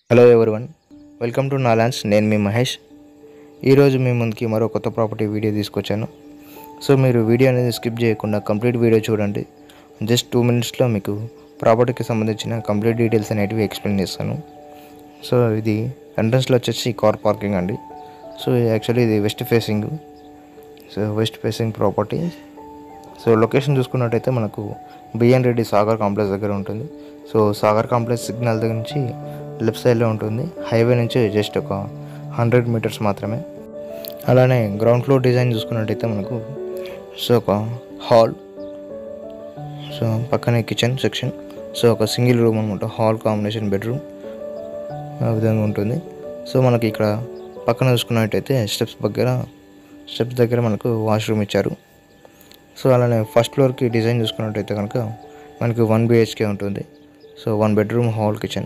hello everyone welcome to నాలాన్స్ నేను మీ మహేష్ ఈరోజు మీ ముందుకి మరో కొత్త ప్రాపర్టీ వీడియో తీసుకొచ్చాను సో మీరు వీడియో అనేది స్కిప్ చేయకుండా కంప్లీట్ వీడియో చూడండి జస్ట్ టూ మినిట్స్లో మీకు ప్రాపర్టీకి సంబంధించిన కంప్లీట్ డీటెయిల్స్ అనేటివి ఎక్స్ప్లెయిన్ చేస్తాను సో ఇది ఎంట్రన్స్లో వచ్చేసి కార్ పార్కింగ్ అండి సో యాక్చువల్లీ ఇది west facing so west facing property so location చూసుకున్నట్టయితే మనకు బిఎన్ రెడ్డి సాగర్ కాంప్లెక్స్ దగ్గర ఉంటుంది సో సాగర్ కాంప్లెక్స్ సిగ్నల్ దగ్గర నుంచి లెఫ్ట్ సైడ్లో ఉంటుంది హైవే నుంచి జస్ట్ ఒక హండ్రెడ్ మీటర్స్ మాత్రమే అలానే గ్రౌండ్ ఫ్లోర్ డిజైన్ చూసుకున్నట్టయితే మనకు సో ఒక హాల్ సో పక్కనే కిచెన్ సెక్షన్ సో ఒక సింగిల్ రూమ్ అనమాట హాల్ కాంబినేషన్ బెడ్రూమ్ ఆ విధంగా ఉంటుంది సో మనకి ఇక్కడ పక్కన చూసుకున్నట్టయితే స్టెప్స్ దగ్గర స్టెప్స్ దగ్గర మనకు వాష్రూమ్ ఇచ్చారు సో అలానే ఫస్ట్ ఫ్లోర్కి డిజైన్ చూసుకున్నట్టయితే కనుక మనకి వన్ బిహెచ్కే ఉంటుంది so one bedroom hall kitchen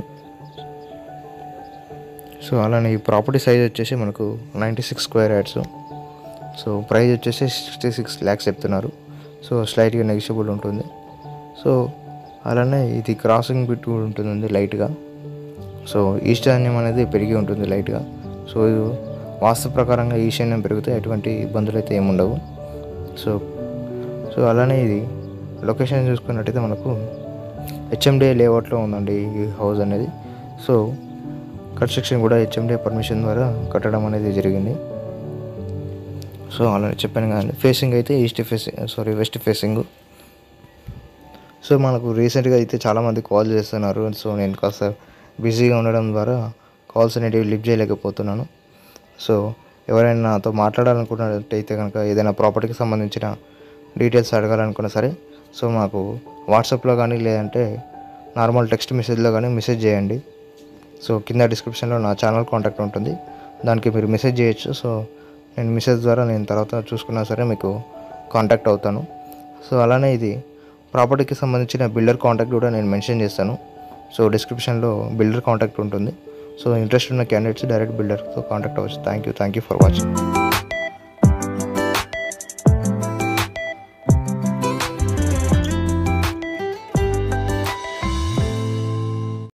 so అలానే ఈ ప్రాపర్టీ సైజ్ వచ్చేసి మనకు ninety six square yards so price వచ్చేసి సిక్స్టీ సిక్స్ ల్యాక్స్ చెప్తున్నారు సో స్లైట్గా నెగిషియబుల్ ఉంటుంది సో అలానే ఇది క్రాసింగ్ బిట్ కూడా ఉంటుంది లైట్గా సో ఈశాన్యం అనేది పెరిగి ఉంటుంది లైట్గా సో ఇది వాస్తు ప్రకారంగా ఈశాన్యం పెరిగితే ఎటువంటి ఇబ్బందులు అయితే ఏముండవు సో సో అలానే ఇది లొకేషన్ చూసుకున్నట్టయితే మనకు హెచ్ఎండిఏ లేఅవుట్లో ఉందండి ఈ హౌస్ అనేది సో కన్స్ట్రక్షన్ కూడా హెచ్ఎండిఏ పర్మిషన్ ద్వారా కట్టడం అనేది జరిగింది సో అలా చెప్పాను కదండి ఫేసింగ్ అయితే east facing sorry west facing so మనకు రీసెంట్గా అయితే చాలామంది కాల్ చేస్తున్నారు సో నేను కాస్త బిజీగా ఉండడం ద్వారా కాల్స్ అనేటివి లిఫ్ట్ చేయలేకపోతున్నాను సో ఎవరైనా నాతో మాట్లాడాలనుకున్నట్టయితే కనుక ఏదైనా ప్రాపర్టీకి సంబంధించిన డీటెయిల్స్ అడగాలనుకున్నా సరే సో మాకు వాట్సాప్లో కానీ లేదంటే నార్మల్ టెక్స్ట్ మెసేజ్లో కానీ మెసేజ్ చేయండి సో కింద డిస్క్రిప్షన్లో నా ఛానల్ కాంటాక్ట్ ఉంటుంది దానికి మీరు మెసేజ్ చేయొచ్చు సో నేను మెసేజ్ ద్వారా నేను తర్వాత చూసుకున్నా సరే మీకు కాంటాక్ట్ అవుతాను సో అలానే ఇది ప్రాపర్టీకి సంబంధించిన బిల్డర్ కాంటాక్ట్ కూడా నేను మెన్షన్ చేస్తాను సో డిస్క్రిప్షన్లో బిల్డర్ కాంటాక్ట్ ఉంటుంది సో ఇంట్రెస్ట్ ఉన్న క్యాండిడేట్స్ డైరెక్ట్ బిల్డర్తో కాంటాక్ట్ అవ్వచ్చు thank you thank you for watching